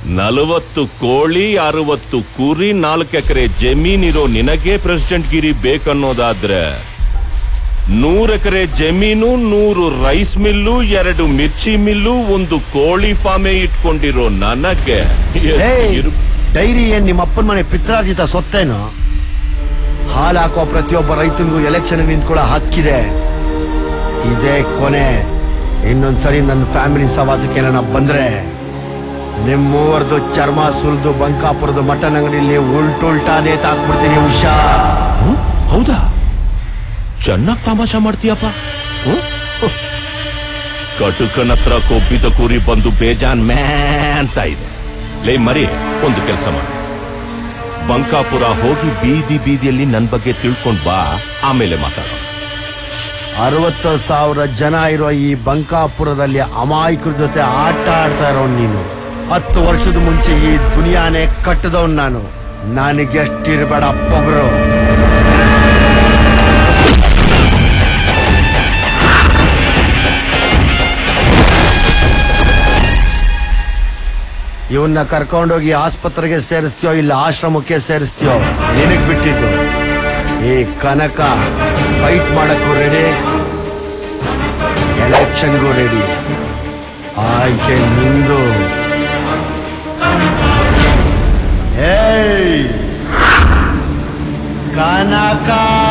ನಲವತ್ತು ಕೋಳಿ ಅರವತ್ತು ಕುರಿ ನಾಲ್ಕು ಎಕರೆ ಜಮೀನಿರೋ ನಿನಗೆ ಪ್ರೆಸಿಡೆಂಟ್ ಗಿರಿ ಬೇಕನ್ನೋದಾದ್ರೆ ನೂರು ಎಕರೆ ಜಮೀನು ನೂರು ರೈಸ್ ಮಿಲ್ಲು ಎರಡು ಮಿರ್ಚಿ ಮಿಲ್ಲು ಒಂದು ಕೋಳಿ ಫಾರ್ಮೇ ಇಟ್ಕೊಂಡಿರೋ ನನಗೆ ಎಷ್ಟು ಇರು- ಡೈರಿ ಏನ್ ನಿಮ್ಮ ಅಪ್ಪನ ಮನೆ ಪಿತ್ರಾರ್ಜಿತ ಸೊತ್ತೇನು ಹಾಲು ಹಾಕೋ ಪ್ರತಿಯೊಬ್ಬ ರೈತನಿಗೂ ಎಲೆಕ್ಷನ್ ನಿಂತ್ಕೊಳ್ಳೋ ಹಕ್ಕಿದೆ ಇದೇ ಕೊನೆ ಇನ್ನೊಂದ್ಸರಿ ನನ್ನ ಫ್ಯಾಮಿಲಿ ಸವಾಸಕ್ಕೆ ಏನಾರ ಬಂದ್ರೆ ನಿಮ್ಮೂವರ್ದು ಚರ್ಮ ಸುಲ್ದು ಬಂಕಾಪುರದ ಮಟನ್ ಅಂಗಡಿಲಿ ಉಲ್ಟುಲ್ಟಾನೇ ತಾಕ್ಬಿಡ್ತೀನಿ ಉಷಾ ಹ್ಮ್? ಹೌದಾ ಚೆನ್ನಾಗ್ ತಮಾಷೆ ಮಾಡ್ತೀಯಪ್ಪ ಹ್ಮ್? ಕಟುಕನ ಹತ್ರ ಕೊಬ್ಬಿದ ಕುರಿ ಬಂದು ಬೇಜಾನ್ ಮ್ಯಾ ಅಂತ ಇದೆ ಲೇ ಮರಿ ಒಂದು ಕೆಲಸ ಮಾಡಿ ಬಂಕಾಪುರ ಹೋಗಿ ಬೀದಿ ಬೀದಿಯಲ್ಲಿ ನನ್ ಬಗ್ಗೆ ತಿಳ್ಕೊಂಡ್ ಬಾ ಆಮೇಲೆ ಮಾತಾಡೋಣ ಅರವತ್ತು ಸಾವಿರ ಜನ ಇರೋ ಈ ಬಂಕಾಪುರದಲ್ಲಿ ಅಮಾಯಕರ ಜೊತೆ ಆಟ ಆಡ್ತಾ ಇರೋ ನೀನು ಹತ್ತು ವರ್ಷದ ಮುಂಚೆ ಈ ದುನಿಯಾನೇ ಕಟ್ಟದವ್ ನಾನು ನನಗೆಷ್ಟಿರ್ಬೇಡ ಪೊಗರು ಇವನ್ನ ಕರ್ಕೊಂಡೋಗಿ ಆಸ್ಪತ್ರೆಗೆ ಸೇರಿಸ್ತೀಯೋ ಇಲ್ಲ ಆಶ್ರಮಕ್ಕೆ ಸೇರಿಸ್ತೀಯೋ ನಿನಗ್ ಬಿಟ್ಟಿದ್ದು ಈ ಕನಕ ಫೈಟ್ ಮಾಡಕ್ಕೂ ರೆಡಿ ಎಲೆಕ್ಷನ್ಗೂ ರೆಡಿ ಆಯ್ಕೆ ನಿಂದು ಏಯ್ ಕನಕ